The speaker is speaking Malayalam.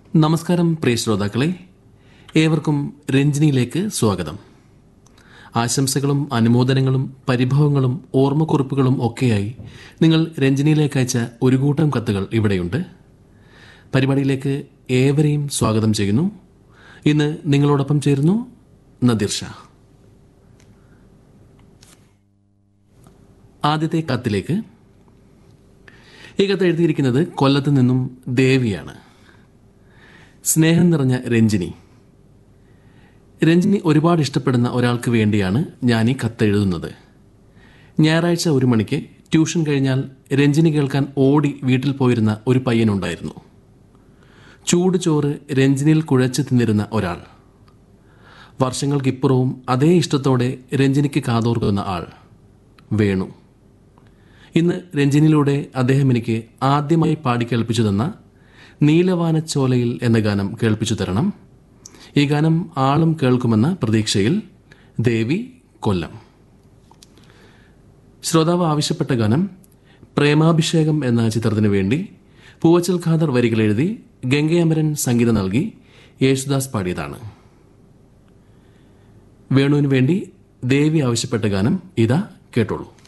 നമസ്കാരം പ്രിയ ശ്രോതാക്കളെ ഏവർക്കും രഞ്ജിനിയിലേക്ക് സ്വാഗതം ആശംസകളും അനുമോദനങ്ങളും പരിഭവങ്ങളും ഓർമ്മക്കുറിപ്പുകളും ഒക്കെയായി നിങ്ങൾ രഞ്ജിനിയിലേക്ക് അയച്ച ഒരു കൂട്ടം കത്തുകൾ ഇവിടെയുണ്ട് പരിപാടിയിലേക്ക് ഏവരെയും സ്വാഗതം ചെയ്യുന്നു ഇന്ന് നിങ്ങളോടൊപ്പം ചേരുന്നു നദീർ ഷാ ആദ്യത്തെ കത്തിലേക്ക് ഈ കത്ത് എഴുതിയിരിക്കുന്നത് കൊല്ലത്ത് നിന്നും ദേവിയാണ് സ്നേഹം നിറഞ്ഞ രഞ്ജിനി രഞ്ജിനി ഒരുപാട് ഇഷ്ടപ്പെടുന്ന ഒരാൾക്ക് വേണ്ടിയാണ് ഞാൻ ഈ കത്ത് എഴുതുന്നത് ഞായറാഴ്ച ഒരു മണിക്ക് ട്യൂഷൻ കഴിഞ്ഞാൽ രഞ്ജിനി കേൾക്കാൻ ഓടി വീട്ടിൽ പോയിരുന്ന ഒരു പയ്യനുണ്ടായിരുന്നു ചൂട് ചോറ് രഞ്ജിനിയിൽ കുഴച്ച് തിന്നിരുന്ന ഒരാൾ വർഷങ്ങൾക്കിപ്പുറവും അതേ ഇഷ്ടത്തോടെ രഞ്ജിനിക്ക് കാതോർക്കുന്ന ആൾ വേണു ഇന്ന് രഞ്ജിനിയിലൂടെ അദ്ദേഹം എനിക്ക് ആദ്യമായി പാടി കേൾപ്പിച്ചു തന്ന നീലവാനച്ചോലയിൽ എന്ന ഗാനം കേൾപ്പിച്ചു തരണം ഈ ഗാനം ആളും കേൾക്കുമെന്ന പ്രതീക്ഷയിൽ ദേവി കൊല്ലം ശ്രോതാവ് ആവശ്യപ്പെട്ട ഗാനം പ്രേമാഭിഷേകം എന്ന ചിത്രത്തിനു വേണ്ടി പൂവച്ചൽ ഖാദർ വരികൾ എഴുതി ഗംഗയമരൻ സംഗീതം നൽകി യേശുദാസ് പാടിയതാണ് വേണുവിന് വേണ്ടി ദേവി ആവശ്യപ്പെട്ട ഗാനം ഇതാ കേട്ടോളൂ